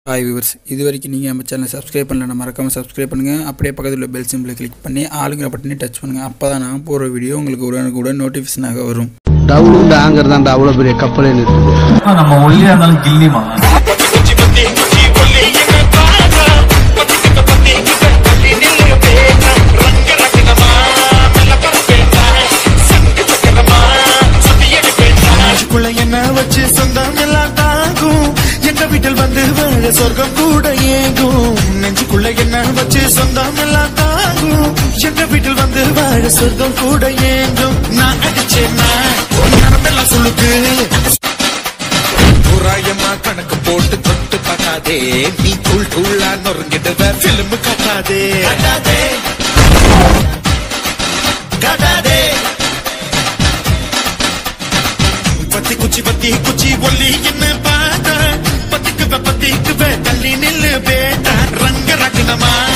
hi viewers இது வரைக்கும் நீங்கள் நம்ம சேனலை சப்ஸ்கிரைப் பண்ணல மறக்காமல் சப்ஸ்கிரைப் பண்ணுங்கள் அப்படியே பக்கத்தில் உள்ள பெல் சிம்பிளை கிளிக் பண்ணி ஆளுங்கிற பட்டனே டச் பண்ணுங்கள் அப்போ தான் நான் போகிற வீடியோ உங்களுக்கு உடனுக்குடன் நோட்டிஃபிகேஷனாக வரும் டவுன் டாங்கர் தான்டா அவ்வளோ பெரிய கப்பலே நிறுத்துது ஆனா, நம்ம ஒல்லியா இருந்தாலும் கில்லிமா நெஞ்சுக்குள்ள என்ன வச்சு சொந்தம் எல்லாம் தாங்கும் எங்க வீட்டில் வந்து வாழ சொர்க்கம் கூட ஏங்கும் நெஞ்சுக்குள்ள என்ன வச்சு சொந்தம் எல்லாம் தாங்கும் எங்க வீட்டில் வந்து வாழ சொர்க்கம் கூட ஏங்கும் நான் அடிச்சேன்னா நரம்பெல்லாம் சொல்லுக்கு தோராயமா கணக்கு போட்டு தொட்டு பார்க்காதே நீ தூள் தூளா நொறுங்கிடுவ பிலிம் காட்டாதே காட்டாதே காட்டாதே பத்தி குச்சி பத்தி குச்சி ஒல்லி என்ன பாட்ட பத்திக்குவ பத்திக்குவ தள்ளி நில்லு பேட்ட ரங்க ரகனமா